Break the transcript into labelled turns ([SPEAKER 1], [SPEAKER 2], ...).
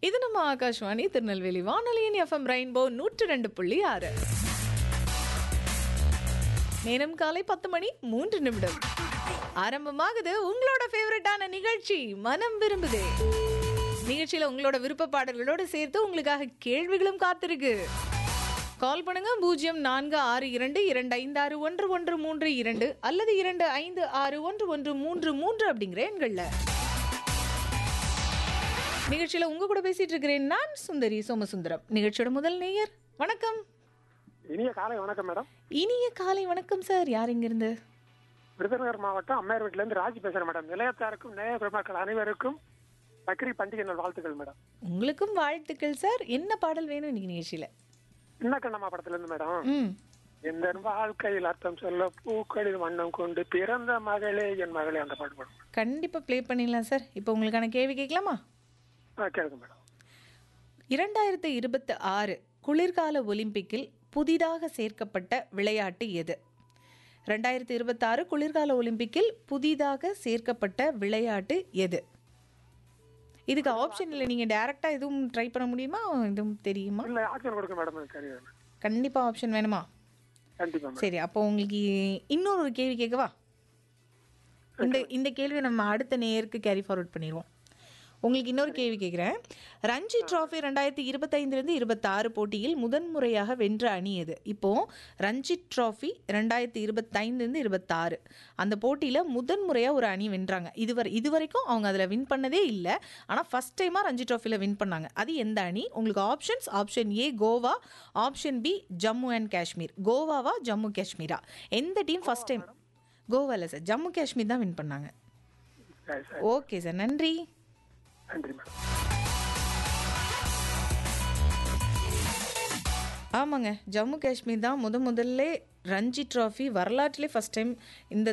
[SPEAKER 1] இது நம்ம ஆகாஷ்வாணி திருநெல்வேலி வானொலியின் எஃப்எம் ரெயின்போ நூற்று ரெண்டு புள்ளி ஆறு நேரம் காலை பத்து மணி மூன்று நிமிடம் ஆரம்பமாகுது உங்களோட ஃபேவரட்டான நிகழ்ச்சி மனம் விரும்புதே நிகழ்ச்சியில உங்களோட விருப்ப பாடல்களோட சேர்த்து உங்களுக்காக கேள்விகளும் காத்திருக்கு கால் பண்ணுங்க பூஜ்ஜியம் நான்கு ஆறு இரண்டு இரண்டு ஐந்து ஆறு ஒன்று ஒன்று மூன்று இரண்டு அல்லது இரண்டு ஐந்து ஆறு ஒன்று ஒன்று மூன்று மூன்று அப்படிங்கிற எண்கள்ல நிகழ்ச்சியில உங்க கூட பேசிட்டு இருக்கிறேன் நான் சுந்தரி சோமசுந்தரம் நிகழ்ச்சியோட முதல் நேயர் வணக்கம்
[SPEAKER 2] இனிய காலை வணக்கம் மேடம்
[SPEAKER 1] இனிய காலை வணக்கம் சார் யார் இங்கிருந்து
[SPEAKER 2] விருதுநகர் மாவட்டம் அம்மையார் வீட்டுல இருந்து ராஜி பேசுறேன் மேடம் நிலையத்தாருக்கும் நேய பெருமக்கள் அனைவருக்கும் பக்ரி பண்டிகை நாள் வாழ்த்துக்கள் மேடம்
[SPEAKER 1] உங்களுக்கும் வாழ்த்துக்கள் சார் என்ன பாடல் வேணும் இன்னைக்கு நிகழ்ச்சியில
[SPEAKER 2] சின்ன கண்ணம்மா படத்துல இருந்து மேடம்
[SPEAKER 1] ம்
[SPEAKER 2] எந்த வாழ்க்கையில் அர்த்தம் சொல்ல பூக்களில் வண்ணம் கொண்டு பிறந்த மகளே என் மகளே அந்த பாட்டு பாடும்
[SPEAKER 1] கண்டிப்பா ப்ளே பண்ணிடலாம் சார் இப்போ உங்களுக்கான கேள்வி கேட்கலாமா
[SPEAKER 2] ஆ கேளுங்க மேடம்
[SPEAKER 1] இரண்டாயிரத்து இருபத்தி ஆறு குளிர்கால ஒலிம்பிக்கில் புதிதாக சேர்க்கப்பட்ட விளையாட்டு எது ரெண்டாயிரத்தி இருபத்தாறு குளிர்கால ஒலிம்பிக்கில் புதிதாக சேர்க்கப்பட்ட விளையாட்டு எது இதுக்கு ஆப்ஷன் இல்லை நீங்கள் டைரெக்டாக எதுவும் ட்ரை பண்ண முடியுமா எதுவும் தெரியுமா
[SPEAKER 2] இல்ல ஆக்ஷன் கொடுக்க மேடம் எனக்கு தெரியும்
[SPEAKER 1] கண்டிப்பாக ஆப்ஷன் வேணுமா
[SPEAKER 2] கண்டிப்பா மேடம்
[SPEAKER 1] சரி அப்போ உங்களுக்கு இன்னொரு ஒரு கேள்வி கேட்கவா இந்த இந்த கேள்வியை நம்ம அடுத்த நேயருக்கு கேரி ஃபார்வர்ட் பண்ணிடுவோம் உங்களுக்கு இன்னொரு கேள்வி கேட்குறேன் ரஞ்சி டிராஃபி ரெண்டாயிரத்தி இருபத்தைந்துலேருந்து இருபத்தாறு போட்டியில் முதன்முறையாக வென்ற அணி எது இப்போ ரஞ்சி டிராஃபி ரெண்டாயிரத்தி இருபத்தைந்துலேருந்து இருபத்தாறு அந்த போட்டியில் முதன்முறையாக ஒரு அணி வென்றாங்க இதுவரை இது வரைக்கும் அவங்க அதில் வின் பண்ணதே இல்லை ஆனால் ஃபஸ்ட் டைமாக ரஞ்சி ட்ராஃபியில் வின் பண்ணாங்க அது எந்த அணி உங்களுக்கு options option A Goa option B Jammu and Kashmir கோவாவா ஜம்மு காஷ்மீரா எந்த டீம் ஃபஸ்ட் டைம் கோவா இல்லை சார் ஜம்மு காஷ்மீர் தான் வின் பண்ணாங்க
[SPEAKER 2] சரி சரி
[SPEAKER 1] ஓகே சார் நன்றி
[SPEAKER 2] நன்றி மேடம்
[SPEAKER 1] ஆமாங்க ஜம்மு காஷ்மீர் தான் முத முதல்ல ரஞ்சி ட்ராஃபி வரலாற்றிலே ஃபஸ்ட் டைம் இந்த